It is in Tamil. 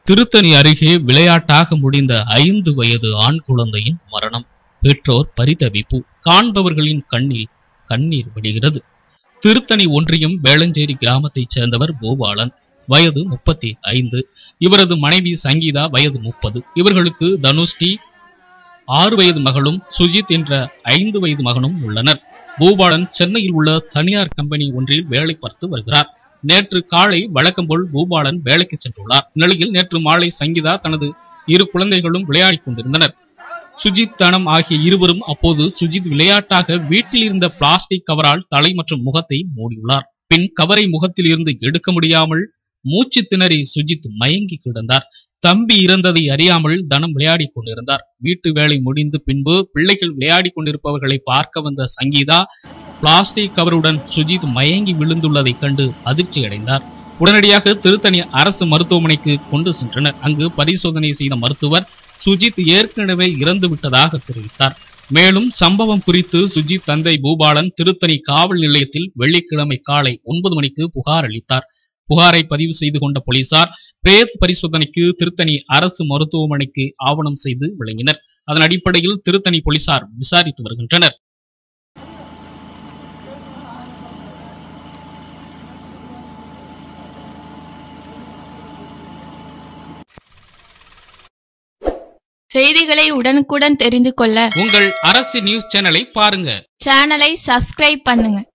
திருத்தணி அருகே விளையாட்டாக முடிந்த ஐந்து வயது ஆண் குழந்தையின் மரணம் பெற்றோர் பரிதவிப்பு காண்பவர்களின் கண்ணில் கண்ணீர் வடிகிறது திருத்தணி ஒன்றியம் வேளஞ்சேரி கிராமத்தைச் சேர்ந்தவர் கோபாலன் வயது முப்பத்தி ஐந்து இவரது மனைவி சங்கீதா வயது முப்பது இவர்களுக்கு தனுஷ்டி ஆறு வயது மகளும் சுஜித் என்ற ஐந்து வயது மகனும் உள்ளனர் பூபாலன் சென்னையில் உள்ள தனியார் கம்பெனி ஒன்றில் வேலை பார்த்து வருகிறார் நேற்று காலை வழக்கம் போல் பூபாலன் வேலைக்கு சென்றுள்ளார் இந்நிலையில் நேற்று மாலை சங்கீதா தனது இரு குழந்தைகளும் விளையாடிக் கொண்டிருந்தனர் சுஜித் தனம் ஆகிய இருவரும் அப்போது சுஜித் விளையாட்டாக வீட்டில் இருந்த பிளாஸ்டிக் கவரால் தலை மற்றும் முகத்தை மூடியுள்ளார் பின் கவரை முகத்தில் இருந்து எடுக்க முடியாமல் மூச்சு திணறி சுஜித் மயங்கி கிடந்தார் தம்பி இறந்ததை அறியாமல் தனம் விளையாடிக் கொண்டிருந்தார் வீட்டு வேலை முடிந்து பின்பு பிள்ளைகள் விளையாடிக் கொண்டிருப்பவர்களை பார்க்க வந்த சங்கீதா பிளாஸ்டிக் கவருடன் சுஜித் மயங்கி விழுந்துள்ளதைக் கண்டு அதிர்ச்சி அடைந்தார் உடனடியாக திருத்தணி அரசு மருத்துவமனைக்கு கொண்டு சென்றனர் அங்கு பரிசோதனை செய்த மருத்துவர் சுஜித் ஏற்கனவே இறந்து விட்டதாக தெரிவித்தார் மேலும் சம்பவம் குறித்து சுஜித் தந்தை பூபாலன் திருத்தணி காவல் நிலையத்தில் வெள்ளிக்கிழமை காலை ஒன்பது மணிக்கு புகார் அளித்தார் புகாரை பதிவு செய்து கொண்ட போலீசார் பிரேத பரிசோதனைக்கு திருத்தணி அரசு மருத்துவமனைக்கு ஆவணம் செய்து வழங்கினர் அதன் அடிப்படையில் திருத்தணி போலீசார் விசாரித்து வருகின்றனர் செய்திகளை உடனுக்குடன் தெரிந்து கொள்ள உங்கள் அரசு நியூஸ் சேனலை பாருங்க சேனலை சப்ஸ்கிரைப் பண்ணுங்க